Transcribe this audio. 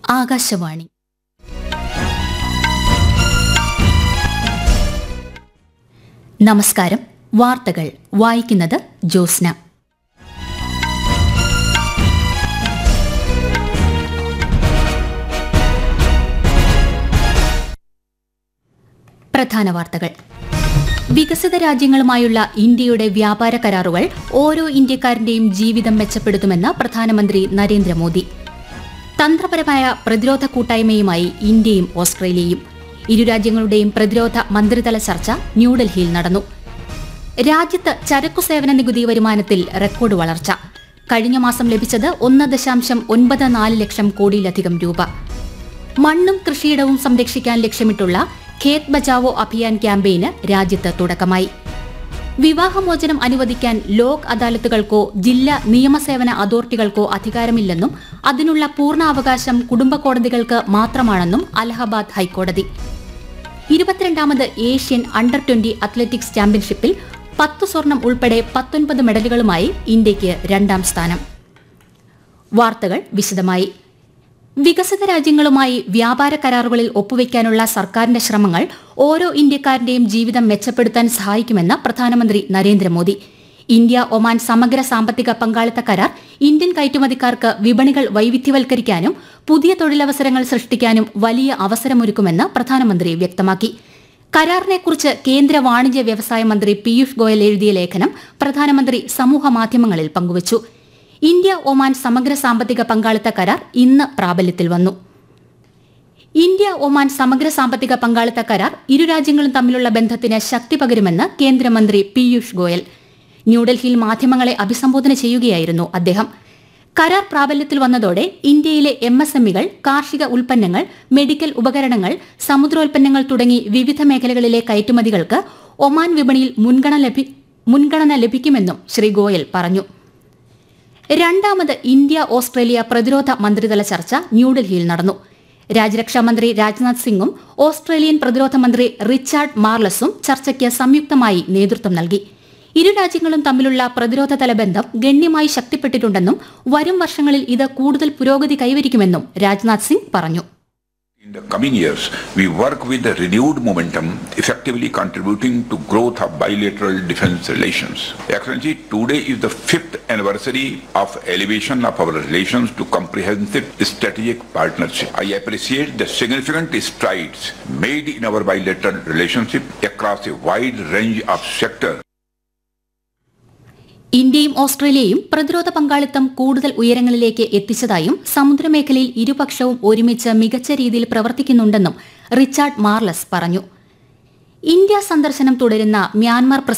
ആകാശവാണി നമസ്കാരം വാർത്തകൾ വായിക്കുന്നത് ജോസ്ന പ്രധാന വാർത്തകൾ വികസിത രാജ്യങ്ങളുമായുള്ള ഇന്ത്യയുടെ വ്യാപാര കരാറുകൾ ഓരോ ഇന്ത്യക്കാരന്റെയും ജീവിതം മെച്ചപ്പെടുത്തുമെന്ന് പ്രധാനമന്ത്രി നരേന്ദ്രമോദി തന്ത്രപരമായ പ്രതിരോധ കൂട്ടായ്മയുമായി ഇന്ത്യയും ഓസ്ട്രേലിയയും ഇരു രാജ്യങ്ങളുടെയും പ്രതിരോധ മന്ത്രിതല ചർച്ച ന്യൂഡൽഹിയിൽ നടന്നു രാജ്യത്ത് ചരക്കു സേവന നികുതി വരുമാനത്തിൽ റെക്കോർഡ് വളർച്ച കഴിഞ്ഞ മാസം ലഭിച്ചത് ഒന്ന് ദശാംശം ഒൻപത് നാല് ലക്ഷം കോടിയിലധികം രൂപ മണ്ണും കൃഷിയിടവും സംരക്ഷിക്കാൻ ലക്ഷ്യമിട്ടുള്ള ഖേത് ബച്ചാവോ അഭിയാൻ ക്യാമ്പയിന് രാജ്യത്ത് തുടക്കമായി വിവാഹമോചനം അനുവദിക്കാൻ ലോക് അദാലത്തുകൾക്കോ ജില്ലാ നിയമസേവന അതോറിറ്റികൾക്കോ അധികാരമില്ലെന്നും അതിനുള്ള പൂർണ്ണാവകാശം കുടുംബ കോടതികൾക്ക് മാത്രമാണെന്നും അലഹബാദ് ഹൈക്കോടതി ഇരുപത്തിരണ്ടാമത് ഏഷ്യൻ അണ്ടർ ട്വന്റി അത്ലറ്റിക്സ് ചാമ്പ്യൻഷിപ്പിൽ പത്ത് സ്വർണം ഉൾപ്പെടെ പത്തൊൻപത് മെഡലുകളുമായി ഇന്ത്യയ്ക്ക് രണ്ടാം സ്ഥാനം വാർത്തകൾ വിശദമായി വികസിത രാജ്യങ്ങളുമായി വ്യാപാര കരാറുകളിൽ ഒപ്പുവയ്ക്കാനുള്ള സർക്കാരിന്റെ ശ്രമങ്ങൾ ഓരോ ഇന്ത്യക്കാരന്റെയും ജീവിതം മെച്ചപ്പെടുത്താൻ സഹായിക്കുമെന്ന് പ്രധാനമന്ത്രി നരേന്ദ്രമോദി ഇന്ത്യ ഒമാൻ സമഗ്ര സാമ്പത്തിക പങ്കാളിത്ത കരാർ ഇന്ത്യൻ കയറ്റുമതിക്കാർക്ക് വിപണികൾ വൈവിധ്യവൽക്കരിക്കാനും പുതിയ തൊഴിലവസരങ്ങൾ സൃഷ്ടിക്കാനും വലിയ അവസരമൊരുക്കുമെന്ന് പ്രധാനമന്ത്രി വ്യക്തമാക്കി കരാറിനെക്കുറിച്ച് കേന്ദ്ര വാണിജ്യ വ്യവസായ മന്ത്രി പീയൂഷ് ഗോയൽ എഴുതിയ ലേഖനം പ്രധാനമന്ത്രി സമൂഹമാധ്യമങ്ങളിൽ പങ്കുവച്ചു ഇന്ത്യ ഒമാൻ സമഗ്ര സാമ്പത്തിക പങ്കാളിത്ത കരാർ ഇന്ന് പ്രാബല്യത്തിൽ വന്നു ഇന്ത്യ ഒമാൻ സമഗ്ര സാമ്പത്തിക പങ്കാളിത്ത കരാർ ഇരു രാജ്യങ്ങളും തമ്മിലുള്ള ബന്ധത്തിന് ശക്തി പകരുമെന്ന് കേന്ദ്രമന്ത്രി പീയൂഷ് ഗോയൽ ന്യൂഡൽഹിയിൽ മാധ്യമങ്ങളെ അഭിസംബോധന ചെയ്യുകയായിരുന്നു അദ്ദേഹം കരാർ പ്രാബല്യത്തിൽ വന്നതോടെ ഇന്ത്യയിലെ എം എസ് എമ്മികൾ കാർഷിക ഉൽപ്പന്നങ്ങൾ മെഡിക്കൽ ഉപകരണങ്ങൾ സമുദ്രോൽപ്പന്നങ്ങൾ തുടങ്ങി വിവിധ മേഖലകളിലെ കയറ്റുമതികൾക്ക് ഒമാൻ വിപണിയിൽ മുൻഗണന ലഭി- മുൻഗണന ലഭിക്കുമെന്നും ശ്രീ ഗോയൽ പറഞ്ഞു രണ്ടാമത് ഇന്ത്യ ഓസ്ട്രേലിയ പ്രതിരോധ മന്ത്രിതല ചർച്ച ന്യൂഡൽഹിയിൽ നടന്നു രാജ്യരക്ഷാ മന്ത്രി രാജ്നാഥ് സിംഗും ഓസ്ട്രേലിയൻ പ്രതിരോധ മന്ത്രി റിച്ചാർഡ് മാർലസും ചർച്ചയ്ക്ക് സംയുക്തമായി നേതൃത്വം നൽകി ഇരു രാജ്യങ്ങളും തമ്മിലുള്ള പ്രതിരോധതല ബന്ധം ഗണ്യമായി ശക്തിപ്പെട്ടിട്ടുണ്ടെന്നും വരും വർഷങ്ങളിൽ ഇത് കൂടുതൽ പുരോഗതി കൈവരിക്കുമെന്നും രാജ്നാഥ് സിംഗ് പറഞ്ഞു In the coming years, we work with a renewed momentum, effectively contributing to growth of bilateral defense relations. Excellency, today is the fifth anniversary of elevation of our relations to comprehensive strategic partnership. I appreciate the significant strides made in our bilateral relationship across a wide range of sectors. ഇന്ത്യയും ഓസ്ട്രേലിയയും പ്രതിരോധ പങ്കാളിത്തം കൂടുതൽ ഉയരങ്ങളിലേക്ക് എത്തിച്ചതായും സമുദ്രമേഖലയിൽ ഇരുപക്ഷവും ഒരുമിച്ച് മികച്ച രീതിയിൽ പ്രവർത്തിക്കുന്നുണ്ടെന്നും റിച്ചാർഡ് മാർലസ് പറഞ്ഞു ഇന്ത്യ സന്ദർശനം തുടരുന്ന മ്യാൻമാർ